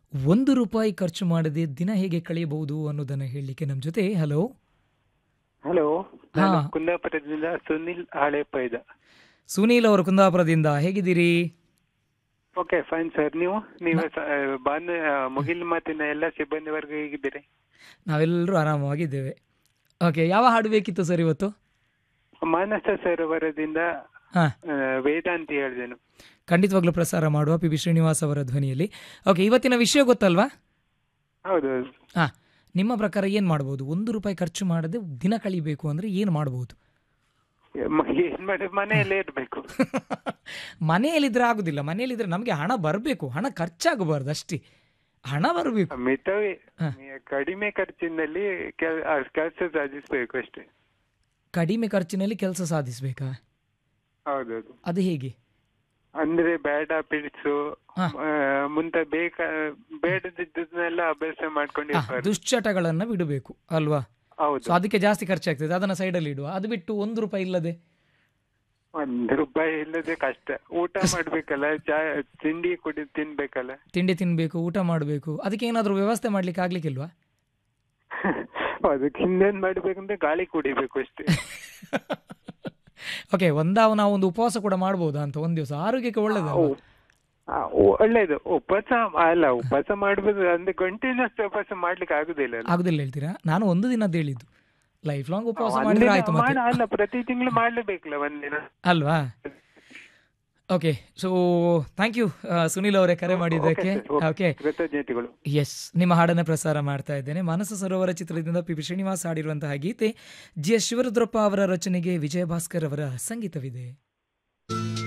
ಒಂದು ರೂಪಾಯಿ ಖರ್ಚು ಮಾಡದೆ ದಿನ ಹೇಗೆ ಕಳೆಯಬಹುದು ಅನ್ನೋದನ್ನ ಹೇಳಲಿಕ್ಕೆ ನಮ್ಮ ಜೊತೆ ಹಲೋ ಹಲೋ ನಾನು ಹಾ. ಕುಂದಾಪುರದಿಂದ ಸುನಿಲ್ ಹಾಳೆಪೈದ ಸುನೀಲ್ ಅವರು ಕುಂದಾಪುರದಿಂದ ಹೇಗಿದ್ದೀರಿ ಓಕೆ ಫೈನ್ ಸರ್ ನೀವು ನೀವು ಬಾಂಧ ಮುಗಿಲ್ ಮಾತಿನ ಎಲ್ಲ ಸಿಬ್ಬಂದಿ ವರ್ಗ ಹೇಗಿದ್ದೀರಿ ನಾವೆಲ್ಲರೂ ಆರಾಮವಾಗಿದ್ದೇವೆ ಓಕೆ ಯಾವ ಹಾಡು ಬೇಕಿತ್ತು ಸರ್ ಇವತ್ತು ಮಾನಸ ಸರೋವರದಿಂದ ಹಾ ಆ, ವೇದಾಂತಿ ಹೇಳಿದೆನು ಖಂಡಿತವಾಗ್ಲೂ ಪ್ರಸಾರ ಮಾಡುವ ಪಿ ಬಿ ಶ್ರೀನಿವಾಸ್ ಅವರ ಧ್ವನಿಯಲ್ಲಿ ಓಕೆ ಇವತ್ತಿನ ವಿಷಯ ಗೊತ್ತಲ್ವಾ ಹೌದು ಹಾ ನಿಮ್ಮ ಪ್ರಕಾರ ಏನು ಮಾಡ್ಬೋದು ಒಂದು ರೂಪಾಯಿ ಖರ್ಚು ಮಾಡದೆ ದಿನ ಕಳಿಬೇಕು ಅಂದರೆ ಏನು ಮಾಡ್ಬೋದು ಮ- ಏನ್ ಮಾಡಿ ಮನೆಯಲ್ಲೇ ಇರ್ಬೇಕು ಮನೆಯಲ್ಲಿದ್ರೆ ಆಗುದಿಲ್ಲ ಮನೆಯಲ್ಲಿದ್ರೆ ನಮಗೆ ಹಣ ಬರಬೇಕು ಹಣ ಖರ್ಚಾಗಬಾರ್ದು ಅಷ್ಟೇ ಹಣ ಬರಬೇಕು ಮಿತವೇ ಹಾ. ಕಡಿಮೆ ಖರ್ಚಿನಲ್ಲಿ ಕೆಲಸ ಸಾಧಿಸ್ಬೇಕು ಅಷ್ಟೇ ಕಡಿಮೆ ಖರ್ಚಿನಲ್ಲಿ ಕೆಲಸ ಸಾಧಿಸಬೇಕಾ ಹೌದೌದು ಅದು ಹೇಗೆ ಅಂದ್ರೆ ಬೇಡ ಪಿಡಿಸು ಹಾ. ಮುಂತ ಬೇಕ ಬೇಡದಿದ್ದನ್ನೆಲ್ಲ ಅಭ್ಯಾಸ ಹಾ, ಮಾಡ್ಕೊಂಡಿರ್ಬಾರ್ದು ದುಶ್ಚಟಗಳನ್ನ ಬಿಡಬೇಕು ಅಲ್ವಾ ಹೌದು ಸೊ ಅದಕ್ಕೆ ಜಾಸ್ತಿ ಖರ್ಚಾಗ್ತದೆ ಅದನ್ನ ಸೈಡಲ್ಲಿ ಇಡುವ ಅದು ಬಿಟ್ಟು ಒಂದು ರೂಪಾಯಿ ಇಲ್ಲದೆ ಒಂದ್ ರೂಪಾಯಿ ಇಲ್ಲದೆ ಕಷ್ಟ ಊಟ ಮಾಡ್ಬೇಕಲ್ಲ ಚಾ ತಿಂಡಿ ಕುಡಿ ತಿನ್ಬೇಕಲ್ಲ ತಿಂಡಿ ತಿನ್ಬೇಕು ಊಟ ಮಾಡಬೇಕು ಅದಕ್ಕೆ ಏನಾದರೂ ವ್ಯವಸ್ಥೆ ಮಾಡ್ಲಿಕ್ಕೆ ಆಗ್ಲಿಕ್ಕಿಲ್ವಾ ಅದಕ್ಕೆ ಹಿಂದೇನ್ ಮಾಡ್ಬೇಕಂದ್ರೆ ಗಾಳಿ ಕುಡಿಬೇಕು ಅಷ್ಟೇ ಓಕೆ ಒಂದಾವ ನಾವು ಒಂದು ಉಪವಾಸ ಕೂಡ ಮಾಡ್ಬೋದಾ ಅಂತ ಒಂದ್ ದಿವಸ ಆರೋಗ್ಯಕ್ಕೆ ಒಳ್ಳೇದಲ್ಲ ಓ, ಆ, ಒಳ್ಳೇದು ಉಪವಾಸ ಅಲ್ಲ ಉಪವಾಸ ಮಾಡ್ಬೋದು ಅಂದ್ರೆ ಕಂಟಿನ್ಯೂಸ್ ಉಪವಾಸ ಮಾಡ್ಲಿಕ್ಕೆ ಆಗುದಿಲ್ಲ ಅಲ್ಲ ಆಗುದಿಲ್ಲ ಹೇಳ್ತೀರಾ ನಾನು ಒಂದು ದಿನದ ಹೇಳಿದ್ದು ಲೈಫ್ ಲಾಂಗ್ ಉಪವಾಸ ಮಾಡಿದ್ರೆ ಒಂದಿನ ಆಯ್ತು ಮತ್ತೆ ಮಾಡ- ಅಲ್ಲ ಪ್ರತಿ ತಿಂಗಳು ಮಾಡ್ಲೇಬೇಕಲ್ಲ ಒಂದಿನ ಅಲ್ವಾ okay so thank you Sunil ಅವರೇ ಕರೆ ಮಾಡಿದ್ದಕ್ಕೆ Okay, sir. Okay. ಓಕೆ ಕೃತಜ್ಞತೆಗಳು ಎಸ್ ನಿಮ್ಮ ಹಾಡನ್ನು ಪ್ರಸಾರ ಮಾಡ್ತಾ ಇದ್ದೇನೆ ಮಾನಸ ಸರೋವರ ಚಿತ್ರದಿಂದ ಪಿ ಬಿ ಶ್ರೀನಿವಾಸ್ ಹಾಡಿರುವಂತಹ ಗೀತೆ ಜಿ ಎಸ್ ಶಿವರುದ್ರಪ್ಪ ಅವರ ರಚನೆಗೆ ವಿಜಯ ಭಾಸ್ಕರ್ ಅವರ ಸಂಗೀತವಿದೆ